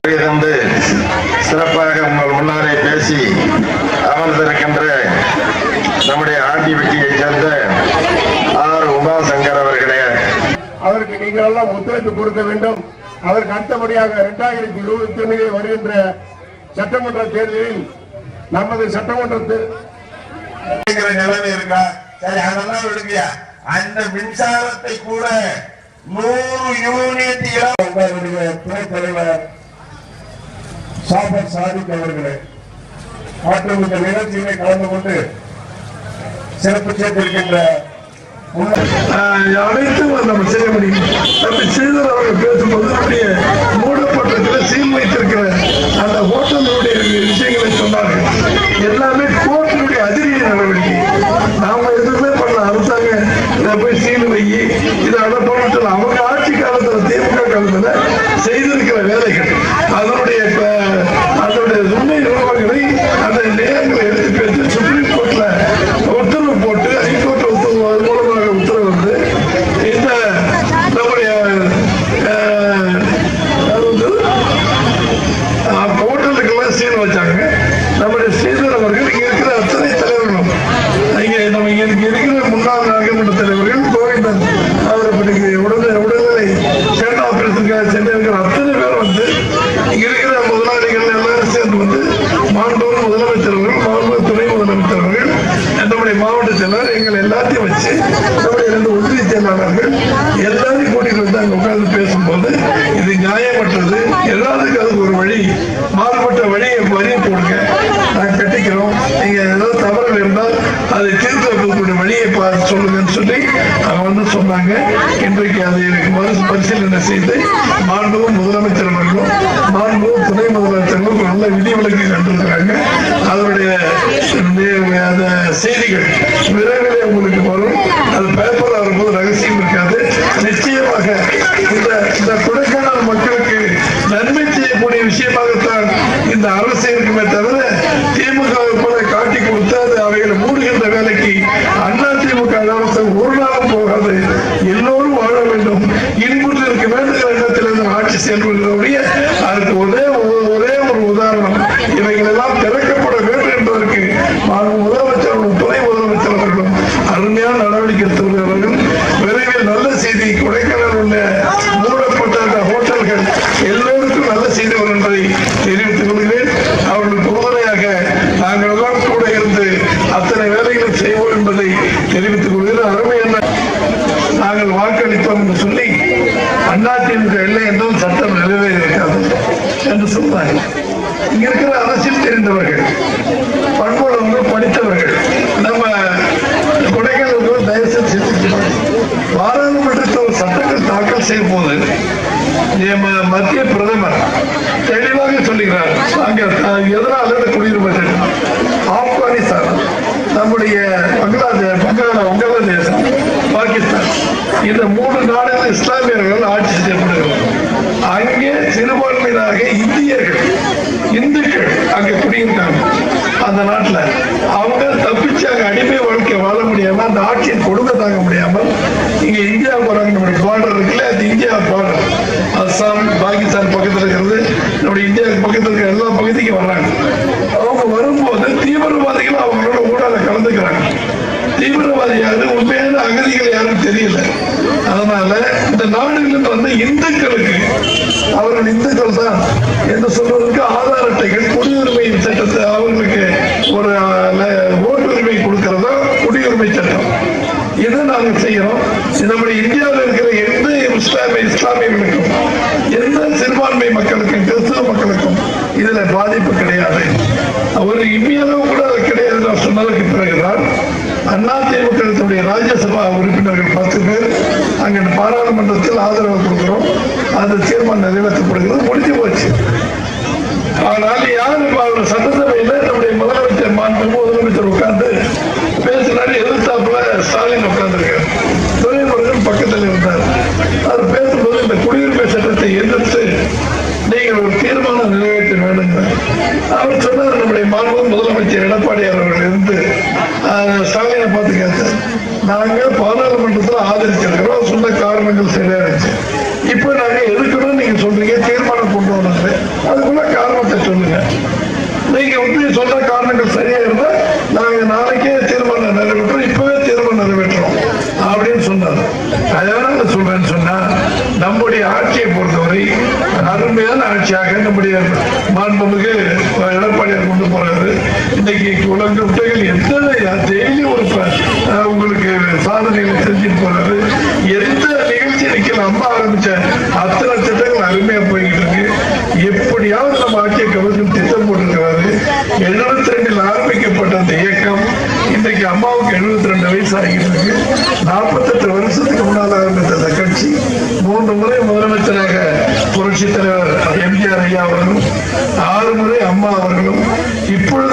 இருந்து சிறப்பாக உங்கள் முன்னாலே பேசி அமர்ந்திருக்கின்ற நம்முடைய ஆண்டிவிட்டியைச் சேர்ந்த ஆர் உமாசங்கர் அவர்களே அதற்கு நீங்கள் எல்லாம் ஒத்துழைப்பு கொடுக்க வேண்டும் அதற்கு அடுத்தபடியாக இரண்டாயிரத்தி இருபத்தி ஒன்றில் வருகின்ற சட்டமன்ற தேர்தலில் நமது சட்டமன்றத்தில் அப்படிங்கிற நிலைமை இருக்கா சரி அதெல்லாம் விடுங்க அந்த மின்சாரத்தை கூட நூறு யூனிட் இளம் அவர்களுடைய துணைத் தலைவர் சாபர் சாதிக் அவர்களே மற்றும் இந்த நிகழ்ச்சியிலே கலந்து கொண்டு சிறப்பு சேர்த்திருக்கின்ற முன்னாள் அனைத்தும் நம்ம செய்ய முடியும் நம்ம செய்தர் அவர்கள் பேசும்போது நம்முடைய மூடப்பட்டத்தில் சீல் வைத்திருக்கிற அந்த ஹோட்டலுடைய விஷயங்களை சொன்னார்கள் எல்லாமே கோர்ட்டினுடைய அதிரிய நடவடிக்கை நாம எதுவுமே பண்ணல அரசாங்கம் இதை போய் சீல் வை இதை அதை பண்ணிட்டு அவங்க ஆட்சி காலத்துல திமுக காலத்துல செய்திருக்கிற வேலைகள் அதனுடைய ப- அதனுடைய உண்மை நிறுவனங்களை அந்த நேரங்களை எடுத்து பேசி சுப்ரீம் கோர்ட்ல உத்தரவு போட்டு ஹைகோர்ட் உத்தரவு அது மூலமாக உத்தரவு வந்து இந்த நம்முடைய அஹ், அதாவது, அஹ், ஹோட்டலுக்கெல்லாம் சீல் வச்சாங்க நம்முடைய ஸ்ரீதர் அவர்கள் இங்க இருக்கிற அத்தனை தலைவர்களும் இங்க நம்ம இங்க இங்க இருக்கிற முன்னாள் நாகமன்ற தலைவர்கள் கோவிந்தன் அவர் இன்னைக்கு உடனே உடல்நிலை சேர்ந்த ஆபரேஷனுக்காக சென்று இருக்கிற அத்தனை பேர் வந்து இங்க இருக்கிற முதலாளிகள் எல்லாரும் சேர்ந்து வந்து மாண்பூர் முதலமைச்சர் அவர்கள் மாண்பு துணை முதலமைச்சர் அவர்கள் நம்முடைய மாவட்ட செயலாளர் எங்கள் எல்லாத்தையும் வச்சு நம்முடைய ரெண்டு ஒன்றிய செயலாளர்கள் எல்லாரையும் கூட்டிட்டு வந்து அங்க உட்கார்ந்து பேசும்போது இது நியாயமற்றது எல்லாத்துக்கும் அதுக்கு ஒரு வழி மாறுபட்ட வழியை வரியை போடுங்க நாங்க கட்டிக்கிறோம் நீங்க ஏதாவது தவறுகள் இருந்தால் அதை தீர்த்து வைக்கக்கூடிய வழியை பார்த்து சொல்லுங்கன்னு சொல்லி அவங்க வந்து சொன்னாங்க இன்றைக்கு அதை மறு பரிசீலனை செய்து மாண்பும் முதலமைச்சர் அவர்களும் மாண்பும் துணை முதலமைச்சர்களும் நல்ல விதிவிலக்கு கண்டிருக்கிறாங்க அதனுடைய நே- அந்த செய்திகள் விரைவில் உங்களுக்கு வரும் அது பேப்பர் வரும்போது ரகசியம் இருக்காது நிச்சயமாக இந்த இந்த கொடைக்கானல் மக்களுக்கு நன்மை செய்யக்கூடிய விஷயமாகத்தான் இந்த அரசு இருக்குமே தவிர திமுக வை போல காட்டி கொடுத்து அது அவைகளை மூடுகின்ற வேலைக்கு அண்ணா திமுக அரசு ஒரு நாளும் போகாது எல்லோரும் வாழ வேண்டும் இன்புற்று இருக்க வேண்டுகிற எண்ணத்திலிருந்து ஆட்சி செயல்படுகிறபடிய அதுக்கு ஒரே ஒரு- ஒரே ஒரு உதாரணம் இவைகள் எல்லாம் திறக்கப்பட வேண்டும் என்பதற்கு மாண்பு முதலமைச்சர்களும் துணை முதலமைச்சர் அவர்களும் அருமையான நடவடிக்கை எடுத்து வருகிறார்கள் விரைவில் நல்ல செய்தி கொடைக்கானல் உள்ள மூடப்பட்ட அந்த ஹோட்டல்கள் எல்லோருக்கும் நல்ல செய்தி வரும் என்பதை தெரிவித்துக் கொள்கிறேன் அவர்களுக்கு உறுதுணையாக நாங்கள் எல்லாம் கூட இருந்து அத்தனை வேலைகளை செய்வோம் என்பதை தெரிவித்துக் கொள்கிறேன் அருமையான நாங்கள் வாக்களித்தோம் என்று சொல்லி அதிமுக இல்லை என்றும் சட்டம் நிறைவேறி இருக்காது என்று சொன்னாங்க இங்க இருக்கிற அரசியல் தெரிந்தவர்கள் பண்புள்ளவர்கள் படித்தவர்கள் நம்ம கொடைக்கானல் தயவு செய்து சிந்திக்கணும். பாராளுமன்றத்தில் ஒரு சட்டங்கள் தாக்கல் செய்யும் போது நம்ம மத்திய பிரதமர் தெளிவாக சொல்லுகிறார் அங்க அஹ், எதனால இந்த குடியுரிமை சட்டம் ஆப்கானிஸ்தான் நம்முடைய பங்களாதேஷ் பங்களா வங்காளதேசம் பாகிஸ்தான் இந்த மூணு நாடுகள் இஸ்லாமியர்கள் ஆட்சி செய்யப்படுகிறார் அங்கே சிறுபான்மையினராக இந்தியர்கள் இந்துக்கள் அங்க குடியிருக்காங்க அந்த நாட்டுல அவங்க தப்பிச்சு அங்க அடிமை வாழ்க்கை வாழ முடியாம அந்த ஆட்சியின் கொடுமை தாங்க முடியாமல் இங்க இந்தியா போறாங்க நம்முடைய பார்டர் இருக்குல்ல அது இந்தியா பார்டர் அஸ்ஸாம் பாகிஸ்தான் பக்கத்துல இருக்கிறது நம்முடைய இந்தியாவுக்கு பக்கத்துல இருக்கிற எல்லா பகுதிக்கும் வர்றாங்க அவங்க வரும்போது தீவிரவாதிகள் அவங்களோட ஊடால கலந்துக்கிறாங்க தீவிரவாதி யாரு உண்மையான அகதிகள் யாரும் தெரியல அதனால இந்த நாடுகளில் வந்து இந்துக்களுக்கு அவர்கள் இந்துக்கள் தான் என்று சொல்வதற்கு ஆதார் அட்டைகள் குடியுரிமை சட்டத்தை அவர்களுக்கு ஒரு அஹ், ஓட்டுரிமை கொடுக்கிறதா குடியுரிமை சட்டம் இதை நாங்கள் செய்யறோம் இது நம்முடைய இந்தியாவில் இருக்கிற எந்த இஸ்லாமிய இஸ்லாமியர்களுக்கும் எந்த சிறுபான்மை மக்களுக்கும் கிறிஸ்தவ மக்களுக்கும் இதுல பாதிப்பு கிடையாது ஒரு இம்மியளவு கூட அது கிடையாது நான் சொன்னதற்கு பிறகுதான் அதிமுக ராஜ்யசபா உறுப்பினர்கள் பத்து பேர் அங்க பாராளுமன்றத்தில் ஆதரவு கொடுக்கிறோம் அந்த தீர்மானம் நிறைவேற்றப்படுகிறது முடிஞ்சு போச்சு ஆனால் யார் இப்ப அவர் சட்டசபையில நம்முடைய முதலமைச்சர் மாண்பு முதலமைச்சர் உட்கார்ந்து பேசினாரு எதிர்த்தாப்புல ஸ்டாலின் உட்கார்ந்துருக்காரு துறைமுருகன் பக்கத்தில் இருந்தார் அவர் பேசும்போது இந்த குடியுரிமை சட்டத்தை எதிர்த்து நீங்கள் ஒரு தீர்மானம் நிறைவேற்ற வேண்டுங்க அவர் சொன்னார் நம்முடைய மாண்பு முதலமைச்சர் எடப்பாடியார் அவர்கள் இருந்து ஆஹ், ஸ்டாலினை பார்த்து கேட்டார் நாங்க பாராளுமன்றத்தில் ஆதரிச்சிருக்கிறோம் சொன்ன காரணங்கள் சரியா இருந்துச்சு இப்போ நாங்க எதுக்கணும் நீங்க சொல்றீங்க தீர்மானம் கொண்டு வராங்க அது நம்முடைய ஆட்சியை பொறுத்தவரை அருமையான ஆட்சியாக நம்முடைய மாண்புமிகு எடப்பாடியார் கொண்டு போறாரு இன்னைக்கு குழந்தை குட்டைகள் எத்தனை டெய்லி ஒரு ப- அஹ் உங்களுக்கு சாதனைகளை செஞ்சுட்டு போறாரு எந்த நிகழ்ச்சி இன்னைக்கு அம்மா ஆரம்பிச்ச அத்தனை திட்டங்கள் அருமையா போய்கிட்டு இருக்கு எப்படியாவது நம்ம ஆட்சியை கவர்ந்து திட்டம் போட்டிருக்கிறாரு எழுபத்தி ரெண்டில் ஆரம்பிக்கப்பட்ட அந்த இயக்கம் இன்னைக்கு அம்மாவுக்கு எழுபத்தி ரெண்டு வயசு ஆகிட்டு இருக்கு நாற்பத்தெட்டு வருஷத்துக்கு முன்னால் ஆரம்பித்த அந்த கட்சி மூன்று முறை முதலமைச்சராக புரட்சி தலைவர் எம்ஜிஆர் ஐயா அவர்களும் ஆறு முறை அம்மா அவர்களும் இப்பொழுது